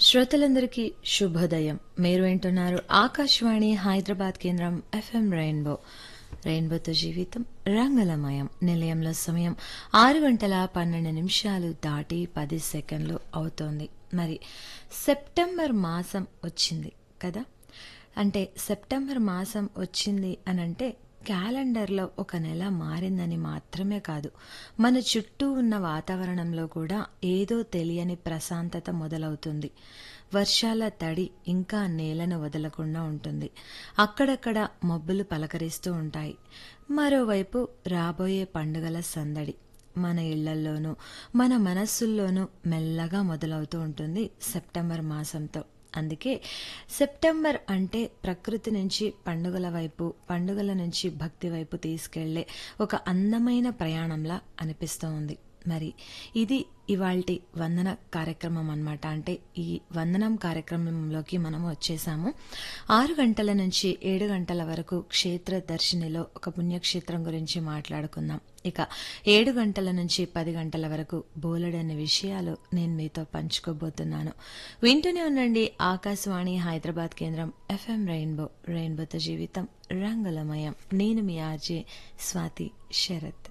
శ్రోతలందరికీ శుభోదయం మీరు వింటున్నారు ఆకాశవాణి హైదరాబాద్ కేంద్రం ఎఫ్ఎం రెయిన్బో రెయిన్బోతో జీవితం రంగులమయం నిలయంలో సమయం ఆరు గంటల పన్నెండు నిమిషాలు దాటి పది సెకండ్లు అవుతోంది మరి సెప్టెంబర్ మాసం వచ్చింది కదా అంటే సెప్టెంబర్ మాసం వచ్చింది అనంటే క్యాలెండర్లో ఒక నెల మారిందని మాత్రమే కాదు మన చుట్టూ ఉన్న వాతావరణంలో కూడా ఏదో తెలియని ప్రశాంతత మొదలవుతుంది వర్షాల తడి ఇంకా నేలను వదలకుండా ఉంటుంది అక్కడక్కడ మబ్బులు పలకరిస్తూ ఉంటాయి మరోవైపు రాబోయే పండుగల సందడి మన ఇళ్లల్లోనూ మన మనస్సుల్లోనూ మెల్లగా మొదలవుతూ ఉంటుంది సెప్టెంబర్ మాసంతో అందుకే సెప్టెంబర్ అంటే ప్రకృతి నుంచి పండుగల వైపు పండుగల నుంచి భక్తి వైపు తీసుకెళ్లే ఒక అందమైన ప్రయాణంలా అనిపిస్తూ ఉంది మరి ఇది ఇవాల్టి వందన కార్యక్రమం అన్నమాట అంటే ఈ వందనం కార్యక్రమంలోకి మనం వచ్చేసాము ఆరు గంటల నుంచి ఏడు గంటల వరకు క్షేత్ర దర్శినిలో ఒక పుణ్యక్షేత్రం గురించి మాట్లాడుకుందాం ఇక ఏడు గంటల నుంచి పది గంటల వరకు బోలెడన్ని విషయాలు నేను మీతో పంచుకోబోతున్నాను వింటూనే ఉండండి ఆకాశవాణి హైదరాబాద్ కేంద్రం ఎఫ్ఎం రెయిన్బో రెయిన్బోతో జీవితం రంగులమయం నేను మీ ఆర్జే స్వాతి శరత్